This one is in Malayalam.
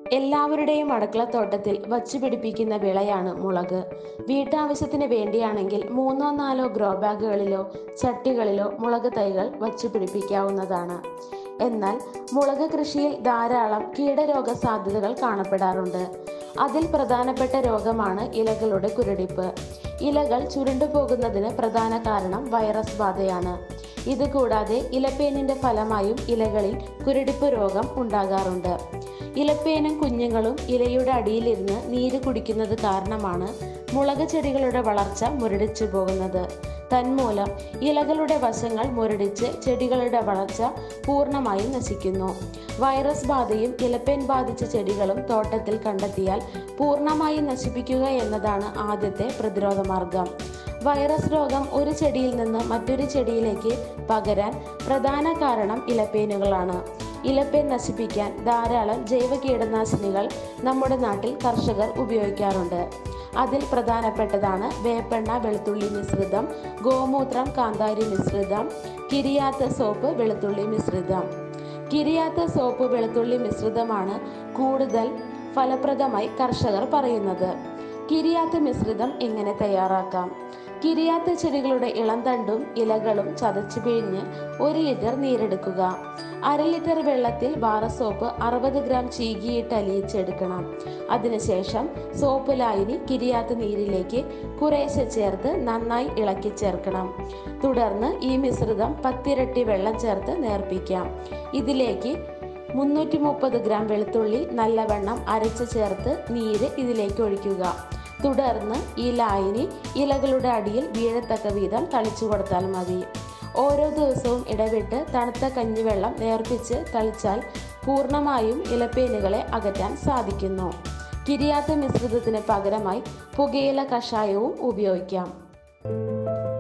എല്ലാവരുടെയും അടുക്കളത്തോട്ടത്തിൽ വച്ചു പിടിപ്പിക്കുന്ന വിളയാണ് മുളക് വീട്ടാവശ്യത്തിന് വേണ്ടിയാണെങ്കിൽ മൂന്നോ നാലോ ഗ്രോ ബാഗുകളിലോ ചട്ടികളിലോ മുളക് തൈകൾ വച്ചു പിടിപ്പിക്കാവുന്നതാണ് എന്നാൽ മുളക് കൃഷിയിൽ ധാരാളം കീടരോഗ സാധ്യതകൾ കാണപ്പെടാറുണ്ട് അതിൽ പ്രധാനപ്പെട്ട രോഗമാണ് ഇലകളുടെ കുരുടിപ്പ് ഇലകൾ ചുരുണ്ടു പോകുന്നതിന് പ്രധാന കാരണം വൈറസ് ബാധയാണ് ഇത് കൂടാതെ ഇലപ്പേനിന്റെ ഫലമായും ഇലകളിൽ കുരുടിപ്പ് രോഗം ഉണ്ടാകാറുണ്ട് ഇലപ്പേനും കുഞ്ഞുങ്ങളും ഇലയുടെ അടിയിലിരുന്ന് നീര് കുടിക്കുന്നത് കാരണമാണ് മുളക് ചെടികളുടെ വളർച്ച മുരടിച്ചു പോകുന്നത് തന്മൂലം ഇലകളുടെ വശങ്ങൾ മുരടിച്ച് ചെടികളുടെ വളർച്ച പൂർണ്ണമായും നശിക്കുന്നു വൈറസ് ബാധയും ഇലപ്പേൻ ബാധിച്ച ചെടികളും തോട്ടത്തിൽ കണ്ടെത്തിയാൽ പൂർണ്ണമായും നശിപ്പിക്കുക എന്നതാണ് ആദ്യത്തെ പ്രതിരോധ മാർഗം വൈറസ് രോഗം ഒരു ചെടിയിൽ നിന്ന് മറ്റൊരു ചെടിയിലേക്ക് പകരാൻ പ്രധാന കാരണം ഇലപ്പേനുകളാണ് ഇലപ്പേൻ നശിപ്പിക്കാൻ ധാരാളം ജൈവ കീടനാശിനികൾ നമ്മുടെ നാട്ടിൽ കർഷകർ ഉപയോഗിക്കാറുണ്ട് അതിൽ പ്രധാനപ്പെട്ടതാണ് വേപ്പെണ്ണ വെളുത്തുള്ളി മിശ്രിതം ഗോമൂത്രം കാന്താരി മിശ്രിതം കിരിയാത്ത സോപ്പ് വെളുത്തുള്ളി മിശ്രിതം കിരിയാത്ത സോപ്പ് വെളുത്തുള്ളി മിശ്രിതമാണ് കൂടുതൽ ഫലപ്രദമായി കർഷകർ പറയുന്നത് കിരിയാത്ത മിശ്രിതം എങ്ങനെ തയ്യാറാക്കാം കിരിയാത്ത ചെടികളുടെ ഇളംതണ്ടും ഇലകളും ചതച്ചു പിഴിഞ്ഞ് ഒരു ലിറ്റർ നീരെടുക്കുക അര ലിറ്റർ വെള്ളത്തിൽ ബാറ സോപ്പ് അറുപത് ഗ്രാം ചീകിയിട്ട് അലിയിച്ചെടുക്കണം അതിനുശേഷം സോപ്പ് ലായനി കിരിയാത്ത നീരിലേക്ക് കുറേശ്ശെ ചേർത്ത് നന്നായി ഇളക്കി ചേർക്കണം തുടർന്ന് ഈ മിശ്രിതം പത്തിരട്ടി വെള്ളം ചേർത്ത് നേർപ്പിക്കാം ഇതിലേക്ക് മുന്നൂറ്റി മുപ്പത് ഗ്രാം വെളുത്തുള്ളി നല്ലവണ്ണം അരച്ച് ചേർത്ത് നീര് ഇതിലേക്ക് ഒഴിക്കുക തുടർന്ന് ഈ ലായനി ഇലകളുടെ അടിയിൽ വീഴത്തക്ക വീതം തളിച്ചു കൊടുത്താൽ മതി ഓരോ ദിവസവും ഇടവിട്ട് തണുത്ത കഞ്ഞിവെള്ളം നേർപ്പിച്ച് തളിച്ചാൽ പൂർണ്ണമായും ഇലപ്പേനുകളെ അകറ്റാൻ സാധിക്കുന്നു കിരിയാത്ത മിശ്രിതത്തിന് പകരമായി പുകയില കഷായവും ഉപയോഗിക്കാം